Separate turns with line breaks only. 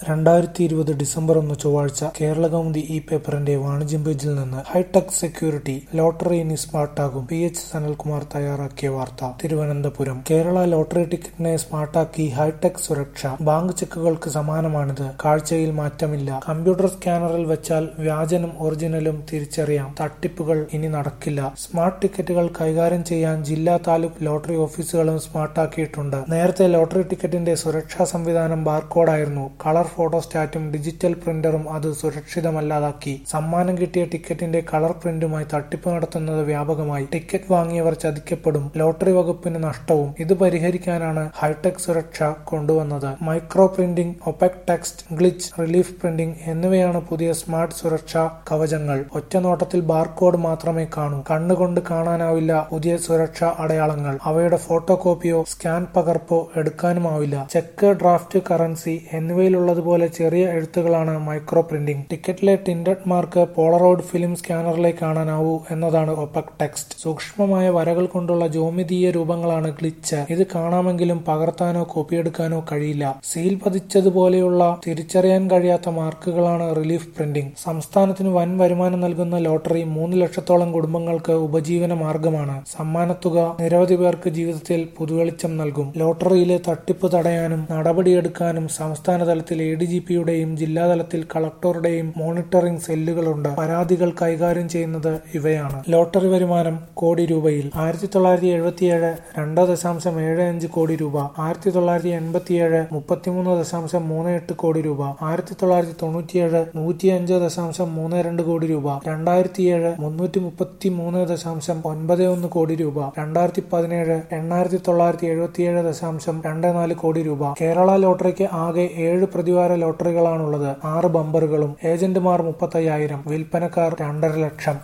രണ്ടായിരത്തി ഇരുപത് ഡിസംബർ ഒന്ന് ചൊവ്വാഴ്ച കേരളകൗമുദി ഇ പേപ്പറിന്റെ വാണിജ്യം പേജിൽ നിന്ന് ഹൈടെക് സെക്യൂരിറ്റി ലോട്ടറി ഇനി സ്മാർട്ടാകും പി എച്ച് സനൽകുമാർ തയ്യാറാക്കിയ വാർത്ത തിരുവനന്തപുരം കേരള ലോട്ടറി ടിക്കറ്റിനെ സ്മാർട്ടാക്കി ഹൈടെക് സുരക്ഷ ബാങ്ക് ചെക്കുകൾക്ക് സമാനമാണിത് കാഴ്ചയിൽ മാറ്റമില്ല കമ്പ്യൂട്ടർ സ്കാനറിൽ വെച്ചാൽ വ്യാജനും ഒറിജിനലും തിരിച്ചറിയാം തട്ടിപ്പുകൾ ഇനി നടക്കില്ല സ്മാർട്ട് ടിക്കറ്റുകൾ കൈകാര്യം ചെയ്യാൻ ജില്ലാ താലൂക്ക് ലോട്ടറി ഓഫീസുകളും സ്മാർട്ടാക്കിയിട്ടുണ്ട് നേരത്തെ ലോട്ടറി ടിക്കറ്റിന്റെ സുരക്ഷാ സംവിധാനം ബാർകോഡായിരുന്നു കളർ ഫോട്ടോസ്റ്റാറ്റും ഡിജിറ്റൽ പ്രിന്ററും അത് സുരക്ഷിതമല്ലാതാക്കി സമ്മാനം കിട്ടിയ ടിക്കറ്റിന്റെ കളർ പ്രിന്റുമായി തട്ടിപ്പ് നടത്തുന്നത് വ്യാപകമായി ടിക്കറ്റ് വാങ്ങിയവർ ചതിക്കപ്പെടും ലോട്ടറി വകുപ്പിന് നഷ്ടവും ഇത് പരിഹരിക്കാനാണ് ഹൈടെക് സുരക്ഷ കൊണ്ടുവന്നത് micro printing opaque text glitch relief printing എന്നിവയാണ് പുതിയ സ്മാർട്ട് സുരക്ഷാ കവചങ്ങൾ ഒറ്റനോട്ടത്തിൽ ബാർകോഡ് മാത്രമേ കാണൂ കണ്ണുകൊണ്ട് കാണാനാവില്ല പുതിയ സുരക്ഷാ അടയാളങ്ങൾ അവയുടെ ഫോട്ടോ കോപ്പിയോ സ്കാൻ പകർപ്പോ എടുക്കാനുമാവില്ല ചെക്ക് ഡ്രാഫ്റ്റ് കറൻസി എന്നിവയിലുള്ളതുപോലെ ചെറിയ എഴുത്തുകളാണ് മൈക്രോ പ്രിന്റിംഗ് ടിക്കറ്റിലെ ടിൻഡഡ് മാർക്ക് പോളറോയിഡ് ഫിലിം സ്കാനറിലേക്ക് കാണാനാവൂ എന്നതാണ് ഒപക് ടെക്സ്റ്റ് സൂക്ഷ്മമായ വരകൾ കൊണ്ടുള്ള ജോമിതീയ രൂപങ്ങളാണ് ഗ്ലിച്ച് ഇത് കാണാമെങ്കിലും പകർത്താനോ കോപ്പിയെടുക്കാനോ കഴിയില്ല സീൽ പതിച്ചതുപോലെയുള്ള തിരിച്ചറിയാൻ കഴിയാത്ത മാർക്കുകളാണ് റിലീഫ് പ്രിന്റിംഗ് സംസ്ഥാനത്തിന് വൻ വരുമാനം നൽകുന്ന ലോട്ടറി മൂന്ന് ലക്ഷത്തോളം കുടുംബങ്ങൾക്ക് ഉപജീവന മാർഗമാണ് സമ്മാനത്തുക നിരവധി പേർക്ക് ജീവിതത്തിൽ പുതുവെളിച്ചം നൽകും ലോട്ടറിയിലെ തട്ടിപ്പ് തടയാനും നടപടിയെടുക്കാനും സംസ്ഥാന തലത്തിൽ എ ഡി ജി പിയുടെയും ജില്ലാതലത്തിൽ കളക്ടറുടെയും മോണിറ്ററിംഗ് സെല്ലുകളുണ്ട് പരാതികൾ കൈകാര്യം ചെയ്യുന്നത് ഇവയാണ് ലോട്ടറി വരുമാനം കോടി രൂപയിൽ ആയിരത്തി തൊള്ളായിരത്തി എഴുപത്തിയേഴ് രണ്ട് ദശാംശം ഏഴ് അഞ്ച് കോടി രൂപ ആയിരത്തി തൊള്ളായിരത്തി എൺപത്തിയേഴ് മുപ്പത്തിമൂന്ന് ദശാംശം മൂന്ന് എട്ട് കോടി രൂപ ആയിരത്തി തൊള്ളായിരത്തി തൊണ്ണൂറ്റിയേഴ് നൂറ്റിയഞ്ച് ദശാംശം മൂന്ന് രണ്ട് കോടി രൂപ രണ്ടായിരത്തി ഏഴ് മുന്നൂറ്റി മുപ്പത്തി മൂന്ന് ദശാംശം ഒൻപത് ഒന്ന് കോടി രൂപ രണ്ടായിരത്തി പതിനേഴ് എണ്ണായിരത്തി തൊള്ളായിരത്തി എഴുപത്തിയേഴ് ദശാംശം രണ്ട് നാല് കോടി രൂപ കേരള ലോട്ടറിക്ക് ആകെ ഏഴ് പ്രതിവാര ലോട്ടറികളാണുള്ളത് ആറ് ബമ്പറുകളും ഏജന്റുമാർ മുപ്പത്തയ്യായിരം വിൽപ്പനക്കാർ രണ്ടര ലക്ഷം